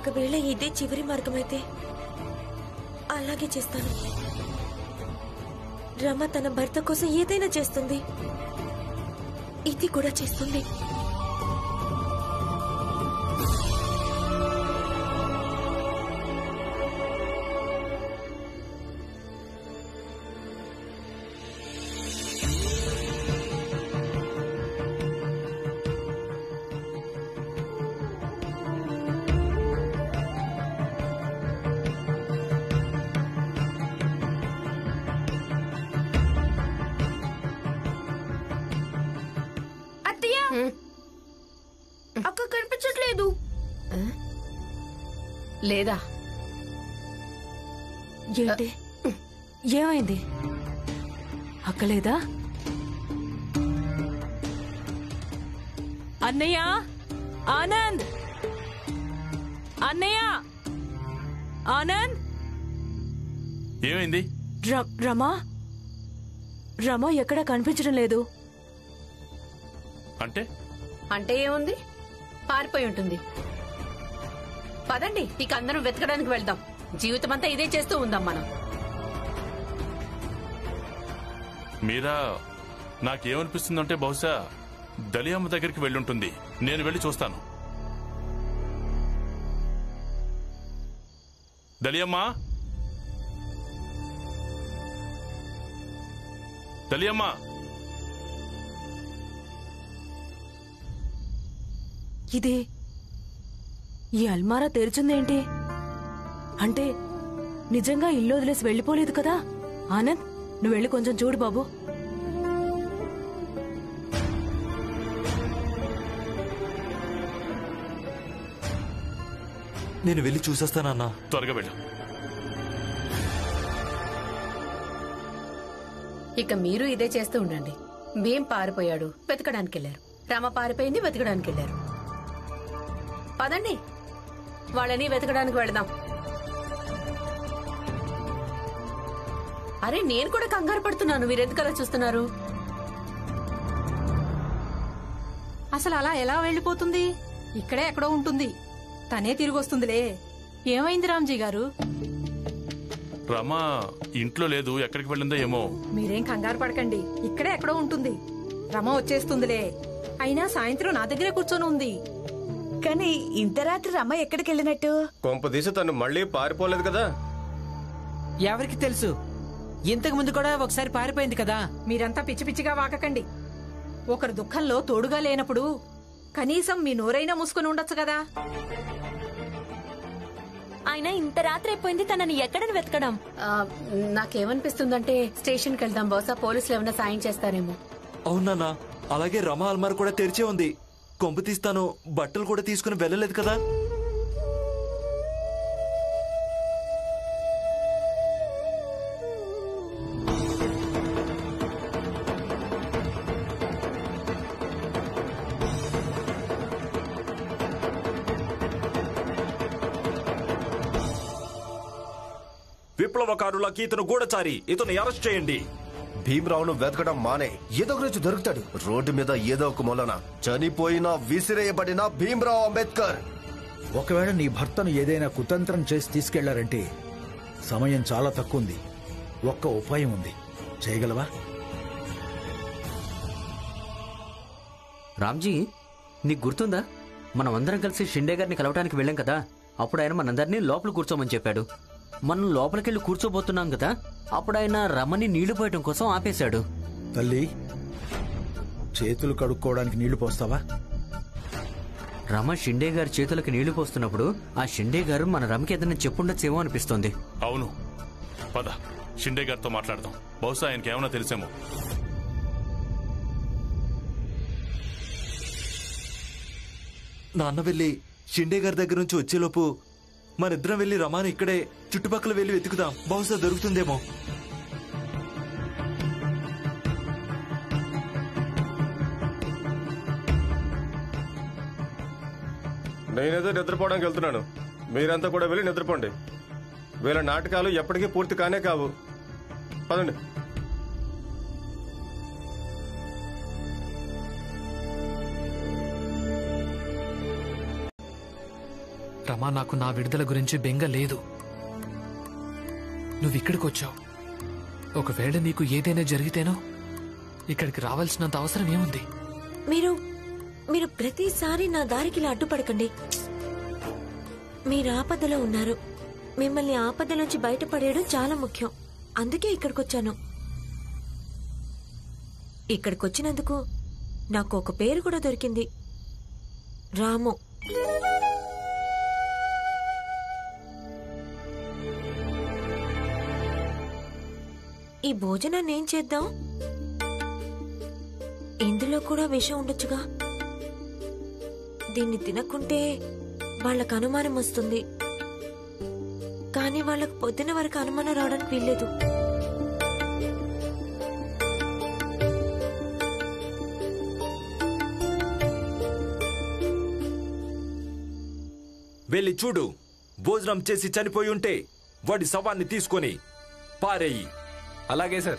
ఒకవేళ ఇదే చివరి మార్గమైతే అలాగే చేస్తాను రమ తన భర్త కోసం ఏదైనా చేస్తుంది ఇది కూడా చేస్తుంది అత్తయ్య అక్క కనిపించట్లేదు లేదా ఏంటి ఏమైంది అక్కలేదా అన్నయ్య ఆనంద్ అన్నయ్య ఆనంద్ ఏమైంది ర- రమా రమ ఎక్కడా కనిపించడం లేదు అంటే అంటే ఏముంది పారిపోయి ఉంటుంది పదండి ఇక అందరం వెతకడానికి వెళ్దాం జీవితం అంతా ఇదే చేస్తూ ఉందాం మనం మీరా నాకేమనిపిస్తుందంటే బహుశా దలియమ్మ దగ్గరికి వెళ్ళుంటుంది నేను వెళ్ళి చూస్తాను దలియమ్మా దలియమ్మా ఇది ఈ అల్మారా తెరిచిందేంటి అంటే నిజంగా ఇల్లు వదిలేసి వెళ్ళిపోలేదు కదా ఆనంద్ నువ్వు వెళ్ళి కొంచెం చూడు బాబు నేను వెళ్ళి చూసేస్తానన్నా త్వరగా వెళ్ళు ఇక మీరు ఇదే చేస్తూ ఉండండి భీం పారిపోయాడు వెతకడానికి వెళ్ళారు రామ పారిపోయింది వెతకడానికి వెళ్ళారు పదండి వాళ్ళని వెతకడానికి వెళదాం అరే నేను కూడా కంగారు పడుతున్నాను మీరెందుకు అలా చూస్తున్నారు అసలు అలా ఎలా వెళ్ళిపోతుంది ఇక్కడే ఎక్కడో ఉంటుంది తనే తిరిగి వస్తుందిలే ఏమైంది రామ్జీ గారు రమ ఇంట్లో లేదు ఎక్కడికి వెళ్ళిందో ఏమో మీరేం కంగారు పడకండి ఇక్కడే ఎక్కడో ఉంటుంది రమ వచ్చేస్తుందిలే అయినా సాయంత్రం నా దగ్గరే కూర్చొని ఉంది కానీ ఇంత రాత్రి రమ్మ ఎక్కడికి వెళ్ళినట్టు కొంపదీసి తను మళ్ళీ పారిపోలేదు కదా ఎవరికి తెలుసు ఇంతకు ముందు కూడా ఒకసారి పారిపోయింది కదా మీరంతా పిచ్చి పిచ్చిగా వాకకండి ఒకరు దుఃఖంలో తోడుగా లేనప్పుడు కనీసం మీ నోరైనా మూసుకుని ఉండొచ్చు కదా అయినా ఇంత రాత్రి అయిపోయింది తనని ఎక్కడని వెతకడం ఆ, నాకేమనిపిస్తుందంటే స్టేషన్కి వెళ్దాం బహుశా పోలీసులు ఏమైనా సాయం చేస్తారేమో అవునన్నా అలాగే రమ అల్మార్ కూడా తెరిచే ఉంది కొంపు తీస్తాను బట్టలు కూడా తీసుకుని వెళ్ళలేదు కదా విప్లవకారులకి ఇతను గూఢచారి ఇతను అరెస్ట్ చేయండి భీమరావును వెతకడం మానే ఏదో ఒక రోజు దొరుకుతాడు రోడ్డు మీద ఏదో ఒక మూలన చనిపోయిన విసిరేయబడిన భీమరావు అంబేద్కర్ ఒకవేళ నీ భర్తను ఏదైనా కుతంత్రం చేసి తీసుకెళ్లారంటే సమయం చాలా తక్కువ ఉంది ఒక్క ఉపాయం ఉంది చేయగలవా రామ్జీ నీకు గుర్తుందా మనం అందరం కలిసి షిండే గారిని కలవటానికి వెళ్ళాం కదా అప్పుడు ఆయన మనందరినీ లోపల కూర్చోమని చెప్పాడు మనం లోపలికెళ్ళి కూర్చోబోతున్నాం కదా అప్పుడు ఆయన రమని నీళ్లు పోయటం కోసం ఆపేశాడు తల్లి చేతులు కడుక్కోవడానికి నీళ్లు పోస్తావా రమ షిండే గారి చేతులకు నీళ్లు పోస్తున్నప్పుడు ఆ షిండే గారు మన రమకి ఏదైనా చెప్పుండొచ్చేమో అనిపిస్తోంది అవును పద షిండే గారితో మాట్లాడదాం బహుశా ఆయనకి ఏమైనా తెలిసేమో నాన్న వెళ్ళి షిండే గారి దగ్గర నుంచి వచ్చేలోపు మనిద్దరం వెళ్ళి రమాని ఇక్కడే చుట్టుపక్కల వెళ్ళి వెతుకుదాం బహుశా దొరుకుతుందేమో నేనేదో నిద్రపోవడానికి వెళ్తున్నాను మీరంతా కూడా వెళ్ళి నిద్రపోండి వీళ్ళ నాటకాలు ఎప్పటికీ పూర్తి కానే కావు పదండి రమా నాకు నా విడుదల గురించి బెంగ లేదు నువ్వు ఇక్కడికి వచ్చావు ఒకవేళ నీకు ఏదైనా జరిగితేనో ఇక్కడికి రావాల్సినంత అవసరం ఏముంది మీరు మీరు ప్రతిసారి నా దారికి ఇలా అడ్డుపడకండి మీరు ఆపదలో ఉన్నారు మిమ్మల్ని ఆపద నుంచి బయటపడేయడం చాలా ముఖ్యం అందుకే ఇక్కడికొచ్చాను ఇక్కడికొచ్చినందుకు నాకు ఒక పేరు కూడా దొరికింది రాము ఈ భోజనాన్ని ఏం చేద్దాం ఇందులో కూడా విషం ఉండొచ్చుగా దీన్ని తినకుంటే వాళ్ళకు అనుమానం వస్తుంది కానీ వాళ్ళకు పొద్దున వరకు అనుమానం రావడానికి వీల్లేదు వెళ్ళి చూడు భోజనం చేసి చనిపోయి ఉంటే వాడి శవాన్ని తీసుకొని పారేయి అలాగే సార్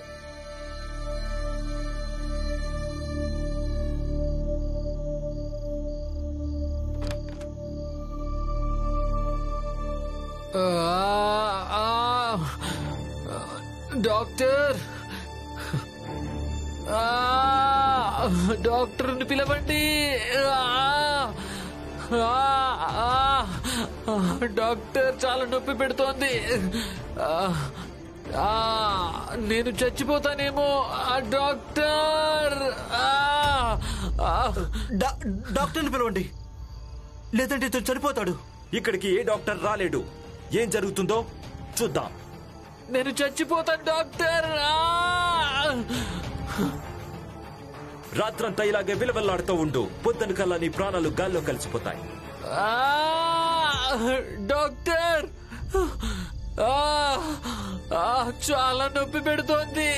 డాక్టర్ డాక్టర్ని పిలవండి డాక్టర్ చాలా నొప్పి పెడుతోంది ఆ, నేను చచ్చిపోతానేమో ఆ, డాక్టర్ ఆ, ఆ. డాక్టర్ని పిలవండి లేదంటే ఇతను చనిపోతాడు ఇక్కడికి ఏ డాక్టర్ రాలేడు ఏం జరుగుతుందో చూద్దాం నేను చచ్చిపోతాను డాక్టర్ ఆ! రాత్రంతా ఇలాగే విలవెల్లాడుతూ ఉండు పొద్దున కల్లా నీ ప్రాణాలు గాల్లో కలిసిపోతాయి ఆ! డాక్టర్ ఆ! ఆ, చాలా నొప్పి పెడుతోంది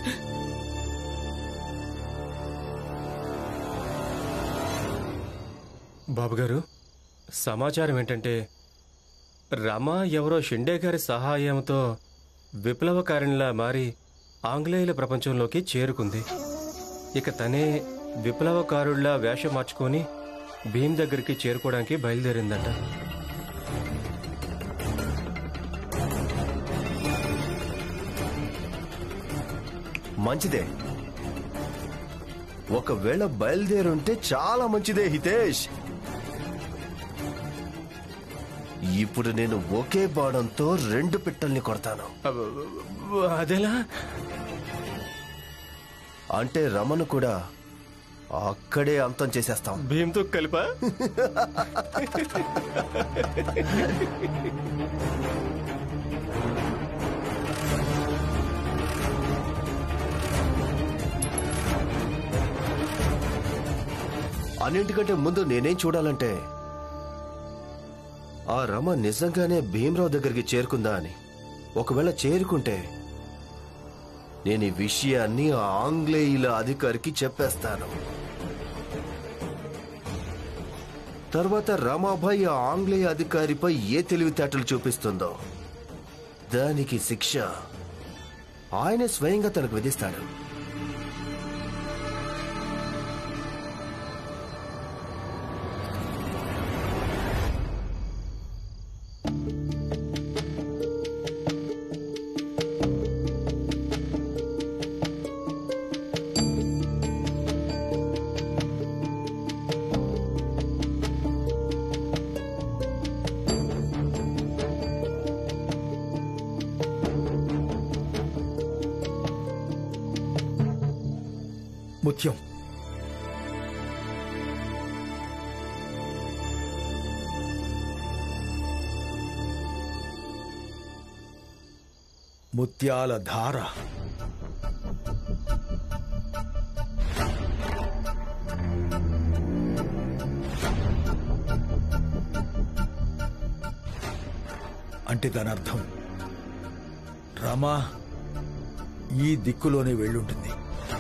బాబు గారు సమాచారం ఏంటంటే రమ ఎవరో షిండే గారి సహాయంతో విప్లవకారిణిలా మారి ఆంగ్లేయుల ప్రపంచంలోకి చేరుకుంది ఇక తనే విప్లవకారుల్లా వేషం మార్చుకొని భీమ్ దగ్గరికి చేరుకోవడానికి బయలుదేరిందట మంచిదే ఒకవేళ బయలుదేరుంటే చాలా మంచిదే హితేష్ ఇప్పుడు నేను ఒకే బాణంతో రెండు పిట్టల్ని కొడతాను అదెలా అంటే రమను కూడా అక్కడే అంతం చేసేస్తాం భీమ్తో కలిపా అన్నింటికంటే ముందు నేనేం చూడాలంటే ఆ రమ నిజంగానే భీమరావు దగ్గరికి చేరుకుందా అని ఒకవేళ చేరుకుంటే నేను ఈ విషయాన్ని ఆ ఆంగ్లేయుల అధికారికి చెప్పేస్తాను తర్వాత రమాబాయి ఆ ఆంగ్లేయ అధికారిపై ఏ తెలివితేటలు చూపిస్తుందో దానికి శిక్ష ఆయన స్వయంగా తనకు విధిస్తాడు ముత్యం ముత్యాల ధార అంటే దాని అర్థం రమా ఈ దిక్కులోనే వెళ్ళుంటుంది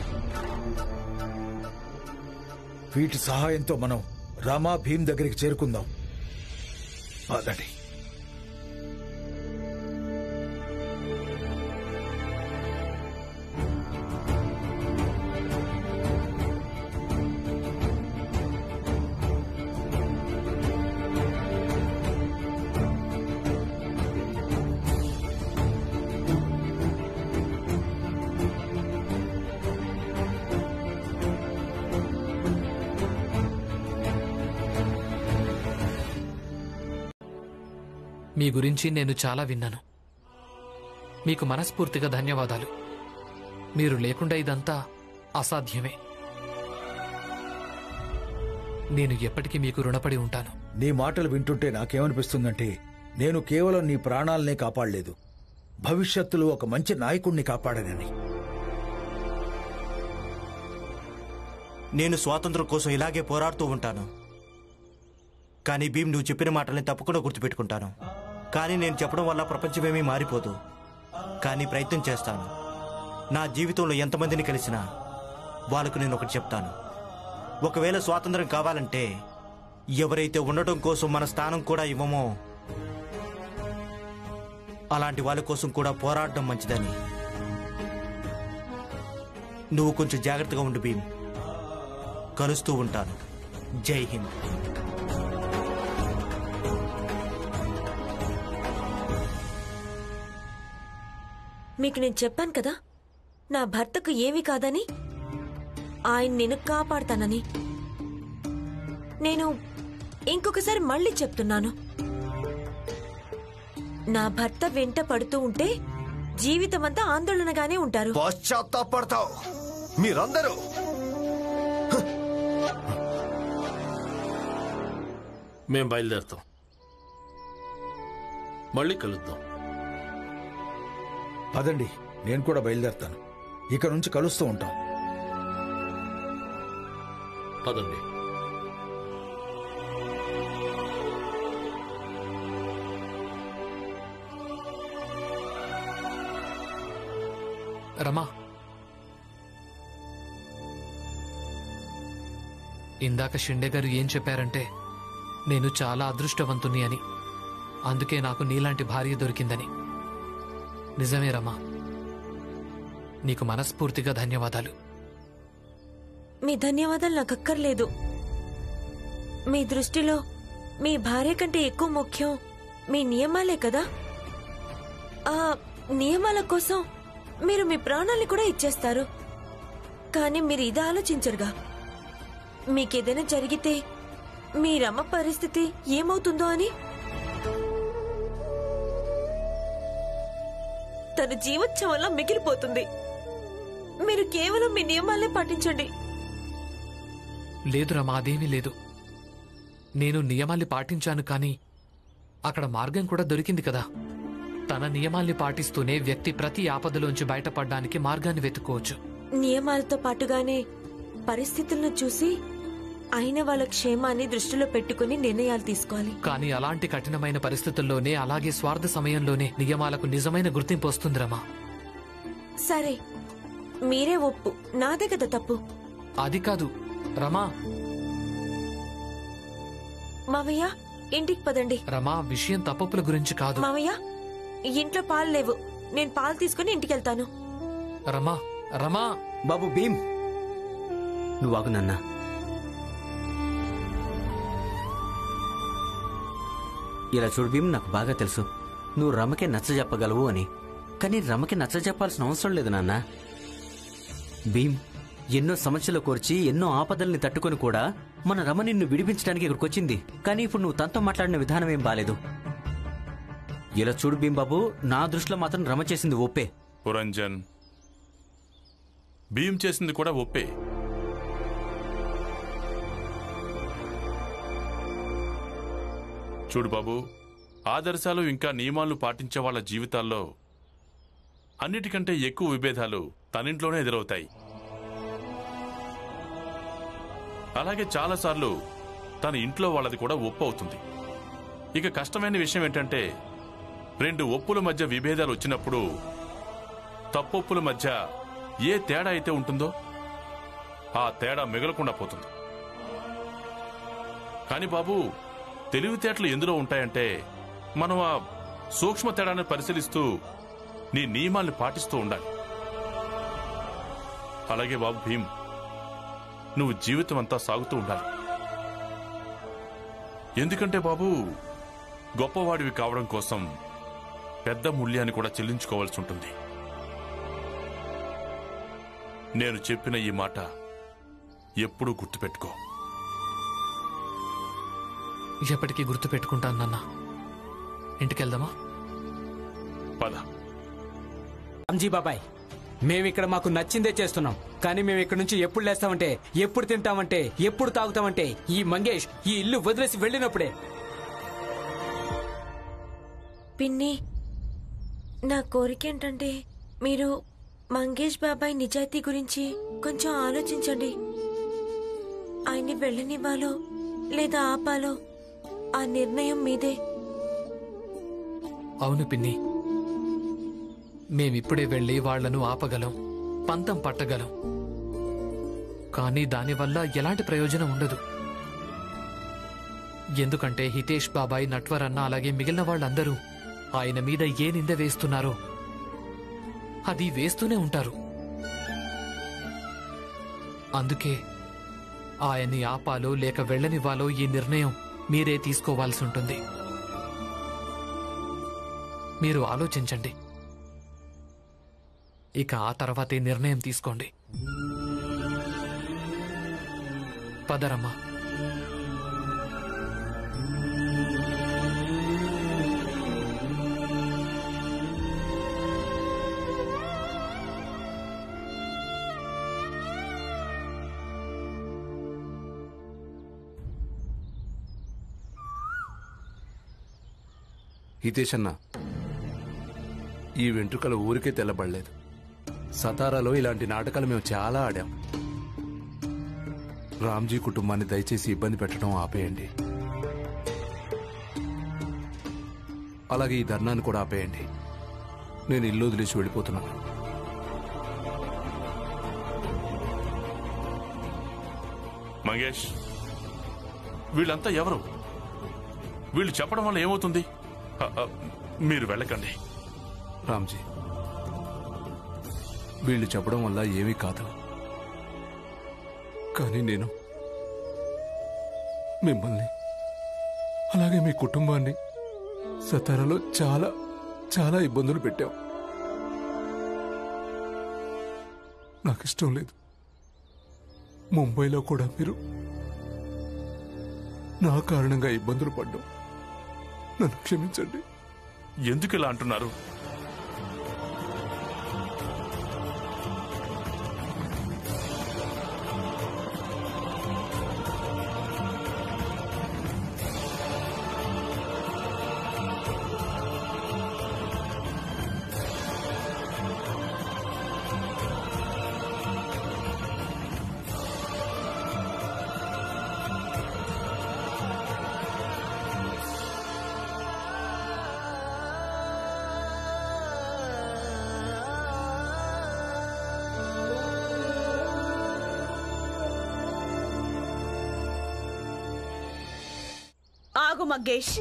వీటి సహాయంతో మనం రామా భీమ్ దగ్గరికి చేరుకుందాం పదండి మీ గురించి నేను చాలా విన్నాను మీకు మనస్ఫూర్తిగా ధన్యవాదాలు మీరు లేకుండా ఇదంతా అసాధ్యమే నేను ఎప్పటికీ మీకు రుణపడి ఉంటాను నీ మాటలు వింటుంటే నాకేమనిపిస్తుందంటే నేను కేవలం నీ ప్రాణాలనే కాపాడలేదు భవిష్యత్తులో ఒక మంచి నాయకుణ్ణి కాపాడనని నేను స్వాతంత్రం కోసం ఇలాగే పోరాడుతూ ఉంటాను కానీ భీమ్ నువ్వు చెప్పిన మాటల్ని తప్పకుండా గుర్తుపెట్టుకుంటాను కానీ నేను చెప్పడం వల్ల ప్రపంచమేమీ మారిపోదు కానీ ప్రయత్నం చేస్తాను నా జీవితంలో ఎంతమందిని కలిసినా వాళ్ళకు నేను ఒకటి చెప్తాను ఒకవేళ స్వాతంత్రం కావాలంటే ఎవరైతే ఉండటం కోసం మన స్థానం కూడా ఇవ్వమో అలాంటి వాళ్ళ కోసం కూడా పోరాడడం మంచిదని నువ్వు కొంచెం జాగ్రత్తగా ఉండు భీమ్ కలుస్తూ ఉంటాను జై హింద్ మీకు నేను చెప్పాను కదా నా భర్తకు ఏమీ కాదని ఆయన నేను కాపాడతానని నేను ఇంకొకసారి మళ్ళీ చెప్తున్నాను నా భర్త వెంట పడుతూ ఉంటే జీవితమంతా ఆందోళనగానే ఉంటారు పశ్చాత్తాపడతావు మీరందరూ మేం బయలుదేరుతాం మళ్ళీ కలుద్దాం పదండి నేను కూడా బయలుదేరతాను ఇక నుంచి కలుస్తూ ఉంటాం పదండి రమా ఇందాక షిండే గారు ఏం చెప్పారంటే నేను చాలా అదృష్టవంతుని అని అందుకే నాకు నీలాంటి భార్య దొరికిందని నిజమే రమా నీకు మనస్ఫూర్తిగా ధన్యవాదాలు మీ ధన్యవాదాలు నాకు అక్కర్లేదు మీ దృష్టిలో మీ భార్య కంటే ఎక్కువ ముఖ్యం మీ నియమాలే కదా ఆ నియమాల కోసం మీరు మీ ప్రాణాల్ని కూడా ఇచ్చేస్తారు కానీ మీరు ఇది ఆలోచించరుగా మీకేదైనా జరిగితే మీ రమ పరిస్థితి ఏమవుతుందో అని తన జీవోత్సవంలో మిగిలిపోతుంది మీరు కేవలం మీ నియమాలే పాటించండి లేదు రమా అదేమీ లేదు నేను నియమాల్ని పాటించాను కానీ అక్కడ మార్గం కూడా దొరికింది కదా తన నియమాల్ని పాటిస్తూనే వ్యక్తి ప్రతి ఆపదలోంచి బయటపడడానికి మార్గాన్ని వెతుక్కోవచ్చు నియమాలతో పాటుగానే పరిస్థితులను చూసి అయిన వాళ్ళ క్షేమాన్ని దృష్టిలో పెట్టుకుని నిర్ణయాలు తీసుకోవాలి కానీ అలాంటి కఠినమైన పరిస్థితుల్లోనే అలాగే స్వార్థ సమయంలోనే నియమాలకు నిజమైన గుర్తింపు వస్తుంది రమా సరే మీరే ఒప్పు నాదే కదా తప్పు అది కాదు రమా మావయ్య ఇంటికి పదండి రమా విషయం తప్పప్పుల గురించి కాదు మావయ్య ఇంట్లో పాలు లేవు నేను పాలు తీసుకుని ఇంటికి వెళ్తాను రమా రమా బాబు భీమ్ నువ్వు ఆగు నాన్న ఇలా చూడు భీమ్ నాకు బాగా తెలుసు నువ్వు రమకే నచ్చ చెప్పగలవు అని కానీ రమకి నచ్చ చెప్పాల్సిన అవసరం లేదు నాన్న భీమ్ ఎన్నో సమస్యలు కోర్చి ఎన్నో ఆపదల్ని తట్టుకొని కూడా మన రమ నిన్ను విడిపించడానికి ఇక్కడికి వచ్చింది కానీ ఇప్పుడు నువ్వు తనతో మాట్లాడిన విధానం ఏం బాలేదు ఇలా చూడు భీమ్ బాబు నా దృష్టిలో మాత్రం రమ చేసింది ఒప్పే పురంజన్ భీమ్ చేసింది కూడా ఒప్పే చూడు బాబు ఆదర్శాలు ఇంకా నియమాలు పాటించే వాళ్ళ జీవితాల్లో అన్నిటికంటే ఎక్కువ విభేదాలు తనింట్లోనే ఎదురవుతాయి అలాగే చాలాసార్లు తన ఇంట్లో వాళ్ళది కూడా ఒప్పు అవుతుంది ఇక కష్టమైన విషయం ఏంటంటే రెండు ఒప్పుల మధ్య విభేదాలు వచ్చినప్పుడు తప్పొప్పుల మధ్య ఏ తేడా అయితే ఉంటుందో ఆ తేడా మిగలకుండా పోతుంది కానీ బాబు తెలివితేటలు ఎందులో ఉంటాయంటే మనం ఆ సూక్ష్మ తేడాన్ని పరిశీలిస్తూ నీ నియమాల్ని పాటిస్తూ ఉండాలి అలాగే బాబు భీమ్ నువ్వు జీవితం అంతా సాగుతూ ఉండాలి ఎందుకంటే బాబు గొప్పవాడివి కావడం కోసం పెద్ద మూల్యాన్ని కూడా చెల్లించుకోవాల్సి ఉంటుంది నేను చెప్పిన ఈ మాట ఎప్పుడూ గుర్తుపెట్టుకో ఎప్పటికీ గుర్తుపెట్టుకుంటాను నాన్న ఇంటికెళ్దామా పద రామ్జీ బాబాయ్ మేమిక్కడ మాకు నచ్చిందే చేస్తున్నాం కానీ మేము ఇక్కడ నుంచి ఎప్పుడు లేస్తామంటే ఎప్పుడు తింటామంటే ఎప్పుడు తాగుతామంటే ఈ మంగేష్ ఈ ఇల్లు వదిలేసి వెళ్ళినప్పుడే పిన్ని నా కోరిక ఏంటంటే మీరు మంగేష్ బాబాయ్ నిజాయితీ గురించి కొంచెం ఆలోచించండి ఆయన్ని వెళ్ళనివ్వాలో లేదా ఆపాలో ఆ నిర్ణయం మీదే అవును పిన్ని మేమిప్పుడే వెళ్ళి వాళ్లను ఆపగలం పంతం పట్టగలం కానీ దానివల్ల ఎలాంటి ప్రయోజనం ఉండదు ఎందుకంటే హితేష్ బాబాయ్ నట్వర్ అన్న అలాగే మిగిలిన వాళ్ళందరూ ఆయన మీద ఏ నింద వేస్తున్నారో అది వేస్తూనే ఉంటారు అందుకే ఆయన్ని ఆపాలో లేక వెళ్ళనివ్వాలో ఈ నిర్ణయం మీరే తీసుకోవాల్సి ఉంటుంది మీరు ఆలోచించండి ఇక ఆ తర్వాతే నిర్ణయం తీసుకోండి పదరమ్మా హితేష్ అన్న ఈ వెంట్రుకలు ఊరికే తెల్లబడలేదు సతారాలో ఇలాంటి నాటకాలు మేము చాలా ఆడాం రామ్జీ కుటుంబాన్ని దయచేసి ఇబ్బంది పెట్టడం ఆపేయండి అలాగే ఈ ధర్నాన్ని కూడా ఆపేయండి నేను ఇల్లు వదిలేసి వెళ్ళిపోతున్నాను మంగేష్ వీళ్ళంతా ఎవరు వీళ్ళు చెప్పడం వల్ల ఏమవుతుంది అ, అ, మీరు వెళ్ళకండి రామ్జీ వీళ్ళు చెప్పడం వల్ల ఏమీ కాదు కానీ నేను మిమ్మల్ని అలాగే మీ కుటుంబాన్ని సతారాలో చాలా చాలా ఇబ్బందులు పెట్టాం నాకు ఇష్టం లేదు ముంబైలో కూడా మీరు నా కారణంగా ఇబ్బందులు పడ్డాం నన్ను క్షమించండి ఎందుకు ఇలా అంటున్నారు ఆగు మంగేష్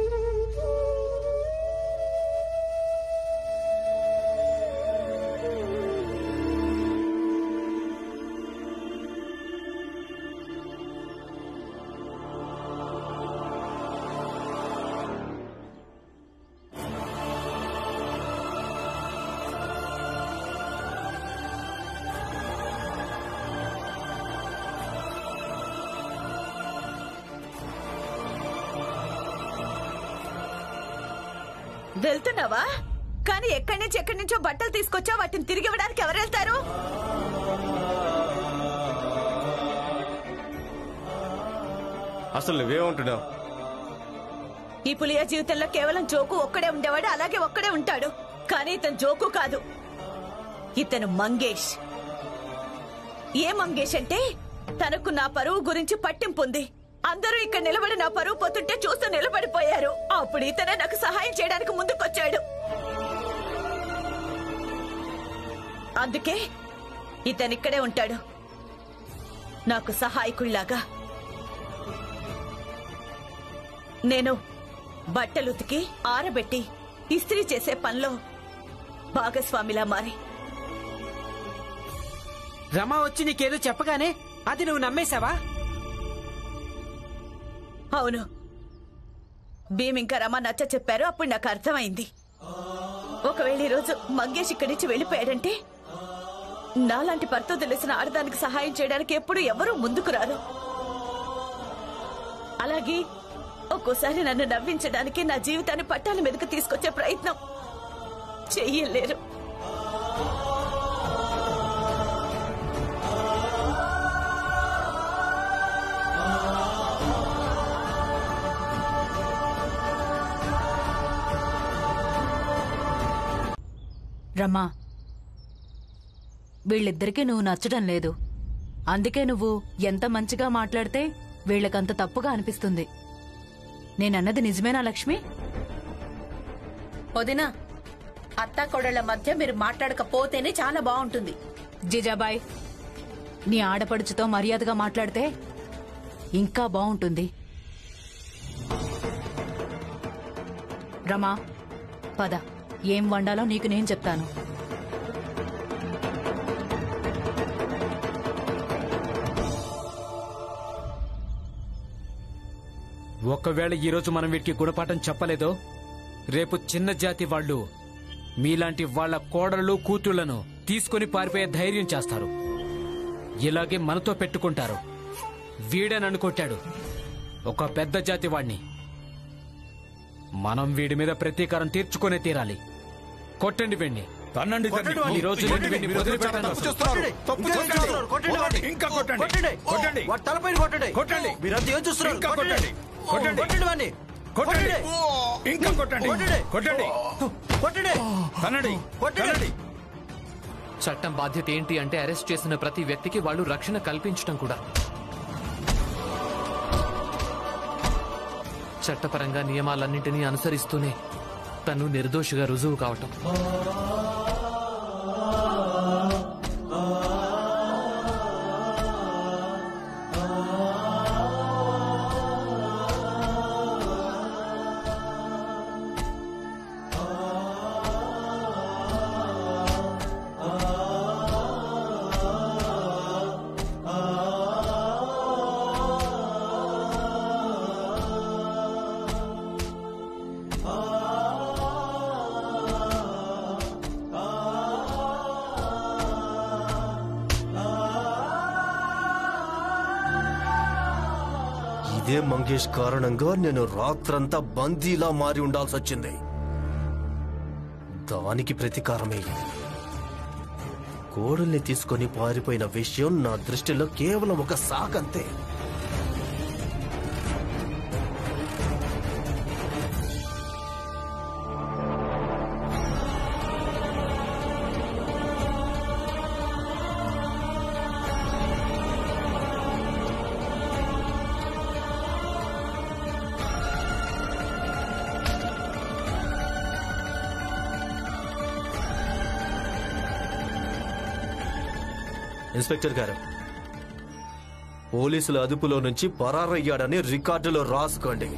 వెళ్తున్నావా కానీ ఎక్కడి నుంచి ఎక్కడి నుంచో బట్టలు తీసుకొచ్చా వాటిని తిరిగి ఇవ్వడానికి ఎవరు వెళ్తారు అసలు నువ్వేమంటున్నావు ఈ పులియ జీవితంలో కేవలం జోకు ఒక్కడే ఉండేవాడు అలాగే ఒక్కడే ఉంటాడు కానీ ఇతను జోకు కాదు ఇతను మంగేష్ ఏ మంగేష్ అంటే తనకు నా పరువు గురించి పట్టింపు ఉంది అందరూ ఇక్కడ నిలబడి నా పరువు పోతుంటే చూస్తూ నిలబడిపోయారు అప్పుడు ఇతనే నాకు సహాయం చేయడానికి ముందుకొచ్చాడు అందుకే ఇతను ఇక్కడే ఉంటాడు నాకు సహాయకుళ్లాగా నేను బట్టలు ఉతికి ఆరబెట్టి ఇస్త్రీ చేసే పనిలో భాగస్వామిలా మారి రమ వచ్చి నీకేదో చెప్పగానే అది నువ్వు నమ్మేశావా అవును భీమ్ ఇంకా రమ నచ్చ చెప్పారు అప్పుడు నాకు అర్థమైంది ఒకవేళ ఈరోజు మంగేష్ ఇక్కడి నుంచి వెళ్ళిపోయాడంటే నాలాంటి భర్త తెలిసిన ఆడదానికి సహాయం చేయడానికి ఎప్పుడు ఎవరూ ముందుకు రారు అలాగే ఒక్కోసారి నన్ను నవ్వించడానికి నా జీవితాన్ని పట్టాల మీదకు తీసుకొచ్చే ప్రయత్నం చెయ్యలేరు రమ్మా వీళ్ళిద్దరికీ నువ్వు నచ్చడం లేదు అందుకే నువ్వు ఎంత మంచిగా మాట్లాడితే వీళ్ళకంత తప్పుగా అనిపిస్తుంది నేనన్నది నిజమేనా లక్ష్మి వదినా అత్తా కొడళ్ల మధ్య మీరు మాట్లాడకపోతేనే చాలా బాగుంటుంది జిజాబాయ్ నీ ఆడపడుచుతో మర్యాదగా మాట్లాడితే ఇంకా బాగుంటుంది రమా పద ఏం వండాలో నీకు నేను చెప్తాను ఒకవేళ ఈరోజు మనం వీటికి గుణపాఠం చెప్పలేదో రేపు చిన్న జాతి వాళ్ళు మీలాంటి వాళ్ళ కోడళ్ళు కూతుళ్లను తీసుకొని పారిపోయే ధైర్యం చేస్తారు ఇలాగే మనతో పెట్టుకుంటారు వీడే నన్ను కొట్టాడు ఒక పెద్ద జాతి వాణ్ణి మనం వీడి మీద ప్రతీకారం తీర్చుకునే తీరాలి కొట్టండి వెండి తన్నండి కొట్టండి వాడిని. ఈ రోజు నేను వీడిని వదిలిపెట్టను. ఇంకా కొట్టండి కొట్టండి వాడి తలపైన కొట్టండి కొట్టండి మీరంతా ఏం చూస్తున్నారు ఇంకా కొట్టండి కొట్టండి కొట్టండి వాడిని కొట్టండి ఇంకా కొట్టండి కొట్టండి కొట్టండి కొట్టండి తనండి తనండి చట్టం బాధ్యత ఏంటి అంటే అరెస్ట్ చేసిన ప్రతి వ్యక్తికి వాళ్ళు రక్షణ కల్పించడం కూడా చట్టపరంగా నియమాలన్నింటినీ అనుసరిస్తూనే తను నిర్దోషిగా రుజువు కావటం ఇదే మంగేష్ కారణంగా నేను రాత్రంతా బందీలా మారి ఉండాల్సి వచ్చింది దానికి ప్రతీకారమే ఇది. కోడల్ని తీసుకొని పారిపోయిన విషయం నా దృష్టిలో కేవలం ఒక సాకంతే ఇన్స్పెక్టర్ గారు పోలీసుల అదుపులో నుంచి పరారయ్యాడని రికార్డులో రాసుకోండి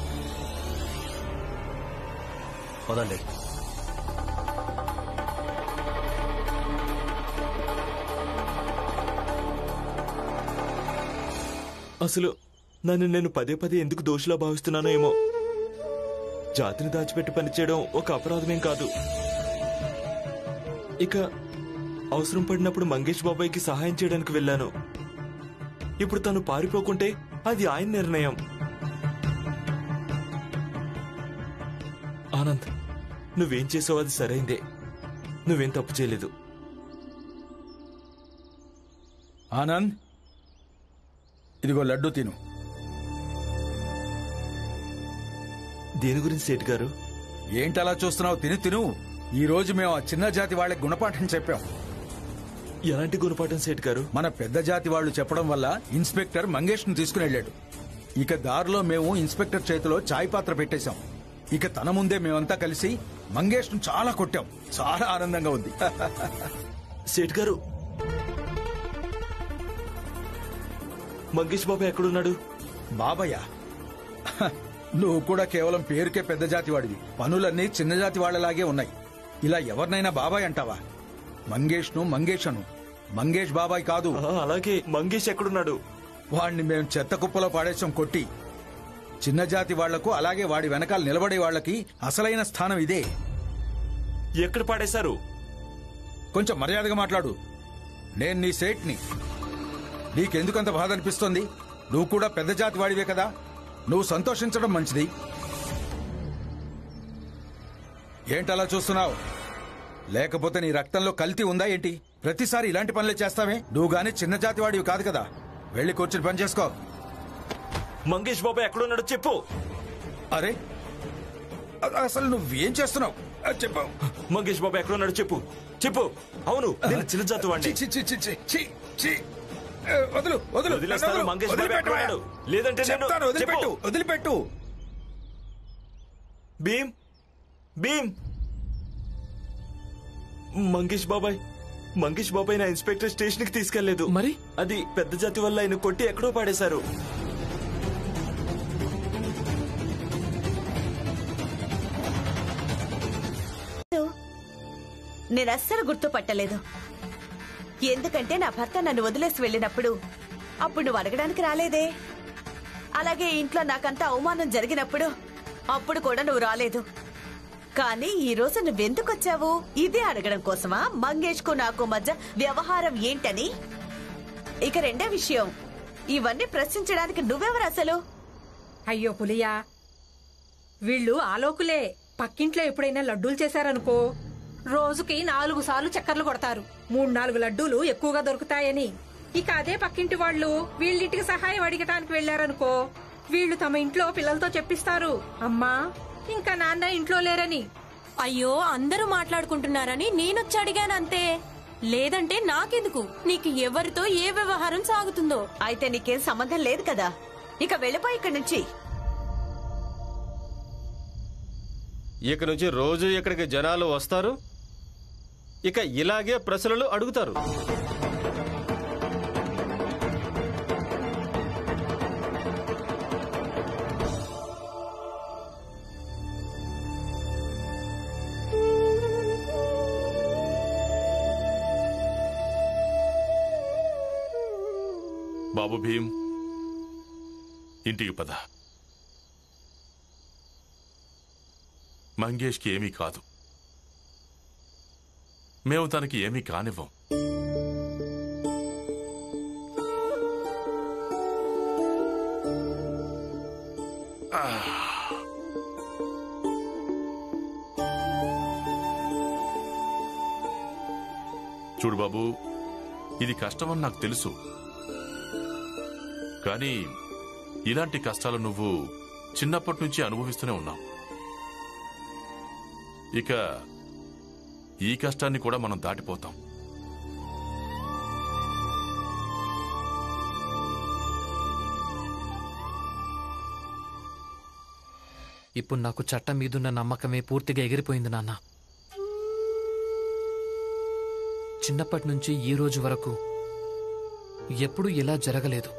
పదండి అసలు నన్ను నేను పదే పదే ఎందుకు దోషిలా భావిస్తున్నానో ఏమో జాతిని దాచిపెట్టి పనిచేయడం ఒక అపరాధమేం కాదు ఇక అవసరం పడినప్పుడు మంగేష్ బాబాయ్కి సహాయం చేయడానికి వెళ్ళాను ఇప్పుడు తను పారిపోకుంటే అది ఆయన నిర్ణయం ఆనంద్ నువ్వేం చేసావు అది సరైందే నువ్వేం తప్పు చేయలేదు ఆనంద్ ఇదిగో లడ్డు తిను దేని గురించి సేట్ గారు ఏంటి అలా చూస్తున్నావు తిను తిను ఈ రోజు మేము ఆ చిన్న జాతి వాళ్ళకి గుణపాఠం చెప్పాం ఎలాంటి గుణపాఠం సేట్ గారు మన పెద్ద జాతి వాళ్ళు చెప్పడం వల్ల ఇన్స్పెక్టర్ మంగేష్ ను తీసుకుని వెళ్ళాడు ఇక దారిలో మేము ఇన్స్పెక్టర్ చేతిలో చాయ్ పాత్ర పెట్టేశాం ఇక తన ముందే మేమంతా కలిసి మంగేష్ ను చాలా కొట్టాం చాలా ఆనందంగా ఉంది సేట్ గారు మంగేష్ బాబు ఎక్కడున్నాడు బాబయ్య హ, నువ్వు కూడా కేవలం పేరుకే పెద్ద జాతి వాడివి పనులన్నీ చిన్న జాతి వాళ్ళలాగే ఉన్నాయి ఇలా ఎవరినైనా బాబాయ్ అంటావా మంగేష్ ను మంగేష్ అను మంగేష్ బాబాయ్ కాదు అలాగే మంగేష్ ఎక్కడున్నాడు వాడిని మేము చెత్త కుప్పలో పాడేశాం కొట్టి చిన్న జాతి వాళ్లకు అలాగే వాడి వెనకాల నిలబడే వాళ్ళకి అసలైన స్థానం ఇదే ఎక్కడ పాడేశారు కొంచెం మర్యాదగా మాట్లాడు నేను నీ సేట్ని నీకెందుకంత బాధ అనిపిస్తోంది నువ్వు కూడా పెద్ద జాతి వాడివే కదా నువ్వు సంతోషించడం మంచిది ఏంటలా చూస్తున్నావు లేకపోతే నీ రక్తంలో కల్తీ ఉందా ఏంటి ప్రతిసారి ఇలాంటి పనులే చేస్తావే నువ్వు గాని చిన్న జాతి వాడివి కాదు కదా వెళ్ళి కూర్చుని పని చేసుకో మంగేష్ బాబాయ్ ఎక్కడున్నాడో చెప్పు అరే అ- అసలు నువ్వేం చేస్తున్నావు అది చెప్పు మంగేష్ బాబాయ్ ఎక్కడున్నాడో చెప్పు చెప్పు అవును నేను చిన్న జాతి వాడిని చి, చి, చి, చి, చి, చి. ఏ, వదులు వదులు వదిలేస్తాను, నన్ను వదులు. మంగేష్ బాబాయ్ వదిలిపెట్టు, ఎక్కడున్నాడు? లేదంటే నేను- చెప్తాను, వదిలిపెట్టు చెప్పు. వదిలిపెట్టు భీమ్ భీమ్ మంగేష్ బాబాయ్ మంగేష్ బాబాయ్ నా ఇన్స్పెక్టర్ స్టేషన్ కి తీసుకెళ్లేదు మరి అది పెద్ద జాతి వల్ల ఆయన కొట్టి ఎక్కడో పాడేశారు నేను అస్సలు గుర్తుపట్టలేదు ఎందుకంటే నా భర్త నన్ను వదిలేసి వెళ్ళినప్పుడు అప్పుడు నువ్వు అడగడానికి రాలేదే అలాగే ఇంట్లో నాకంత అవమానం జరిగినప్పుడు అప్పుడు కూడా నువ్వు రాలేదు కానీ ఈ రోజు నువ్వెందుకు వచ్చావు ఇదే అడగడం కోసమా మంగేష్ కు నాకు మధ్య వ్యవహారం ఏంటని ఇక రెండో విషయం ఇవన్నీ ప్రశ్నించడానికి నువ్వెవరు అసలు అయ్యో పులియా వీళ్ళు ఆలోకులే పక్కింట్లో ఎప్పుడైనా లడ్డూలు చేశారనుకో రోజుకి నాలుగు సార్లు చక్కర్లు కొడతారు మూడు నాలుగు లడ్డూలు ఎక్కువగా దొరుకుతాయని ఇక అదే పక్కింటి వాళ్ళు వీళ్ళింటికి సహాయం అడిగటానికి వెళ్లారనుకో వీళ్ళు తమ ఇంట్లో పిల్లలతో చెప్పిస్తారు అమ్మా ఇంకా నాన్న ఇంట్లో లేరని అయ్యో అందరూ మాట్లాడుకుంటున్నారని నేనొచ్చి అడిగాను అంతే లేదంటే నాకెందుకు నీకు ఎవరితో ఏ వ్యవహారం సాగుతుందో అయితే నీకేం సంబంధం లేదు కదా ఇక వెళ్ళిపోయి ఇక్కడి నుంచి ఇక నుంచి రోజు ఇక్కడికి జనాలు వస్తారు ఇక ఇలాగే ప్రశ్నలు అడుగుతారు బాబు భీమ్ ఇంటికి పద మంగేష్కి ఏమీ కాదు మేము తనకి ఏమీ కానివ్వం ఆ. చూడు బాబు ఇది కష్టమని నాకు తెలుసు కానీ ఇలాంటి కష్టాలు నువ్వు చిన్నప్పటి నుంచి అనుభవిస్తూనే ఉన్నావు ఇక ఈ కష్టాన్ని కూడా మనం దాటిపోతాం ఇప్పుడు నాకు చట్టం మీదున్న నమ్మకమే పూర్తిగా ఎగిరిపోయింది నాన్న చిన్నప్పటి నుంచి ఈ రోజు వరకు ఎప్పుడూ ఇలా జరగలేదు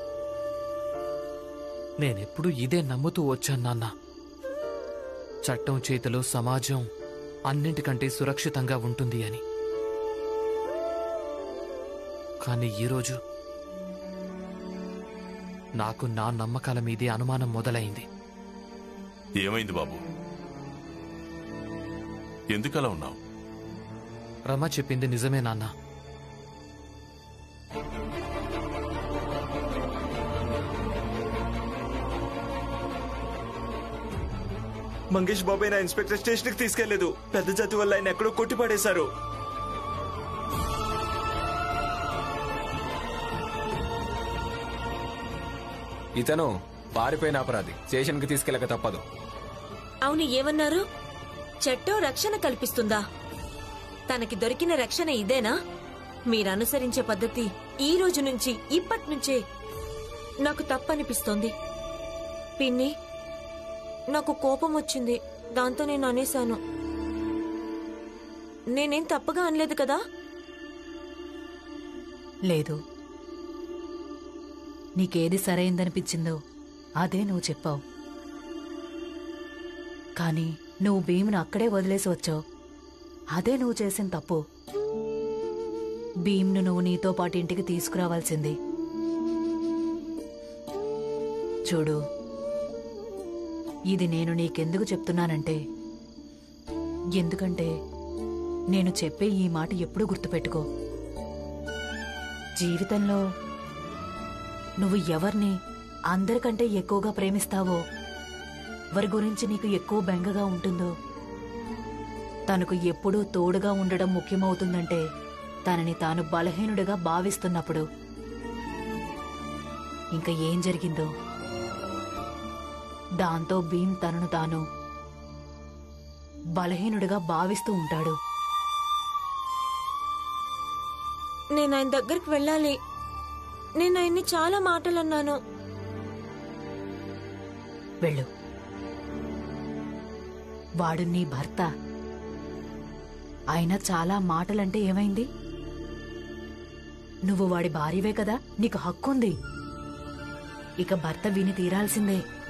నేనెప్పుడు ఇదే నమ్ముతూ వచ్చాను నాన్న చట్టం చేతిలో సమాజం అన్నింటికంటే సురక్షితంగా ఉంటుంది అని కానీ ఈరోజు నాకు నా నమ్మకాల మీదే అనుమానం మొదలైంది ఏమైంది బాబు ఎందుకలా ఉన్నావు రమ చెప్పింది నిజమే నాన్న మంగేష్ బాబాయ్ నా ఇన్స్పెక్టర్ స్టేషన్ కి తీసుకెళ్లేదు పెద్ద జాతి వల్ల ఆయన ఎక్కడో కొట్టి పడేశారు ఇతను పారిపోయిన అపరాధి స్టేషన్కి తీసుకెళ్ళక తప్పదు అవును ఏమన్నారు చట్టం రక్షణ కల్పిస్తుందా తనకి దొరికిన రక్షణ ఇదేనా మీరనుసరించే పద్ధతి ఈ రోజు నుంచి ఇప్పటి నుంచే నాకు తప్పనిపిస్తోంది పిన్ని నాకు కోపం వచ్చింది దాంతో నేను అనేశాను నేనేం తప్పుగా అనలేదు కదా లేదు నీకేది సరైందనిపించిందో అదే నువ్వు చెప్పావు కానీ నువ్వు భీమును అక్కడే వదిలేసి వచ్చావు అదే నువ్వు చేసిన తప్పు భీమ్ను నువ్వు నీతో పాటు ఇంటికి తీసుకురావాల్సింది చూడు ఇది నేను నీకెందుకు చెప్తున్నానంటే ఎందుకంటే నేను చెప్పే ఈ మాట ఎప్పుడూ గుర్తుపెట్టుకో జీవితంలో నువ్వు ఎవరిని అందరికంటే ఎక్కువగా ప్రేమిస్తావో వారి గురించి నీకు ఎక్కువ బెంగగా ఉంటుందో తనకు ఎప్పుడూ తోడుగా ఉండడం ముఖ్యమవుతుందంటే తనని తాను బలహీనుడిగా భావిస్తున్నప్పుడు ఇంకా ఏం జరిగిందో దాంతో భీమ్ తనను తాను బలహీనుడిగా భావిస్తూ ఉంటాడు నేను ఆయన దగ్గరికి వెళ్ళాలి నేను ఆయన్ని చాలా మాటలు అన్నాను వెళ్ళు వాడు నీ భర్త అయినా చాలా మాటలంటే ఏమైంది నువ్వు వాడి భార్యవే కదా నీకు హక్కుంది ఇక భర్త విని తీరాల్సిందే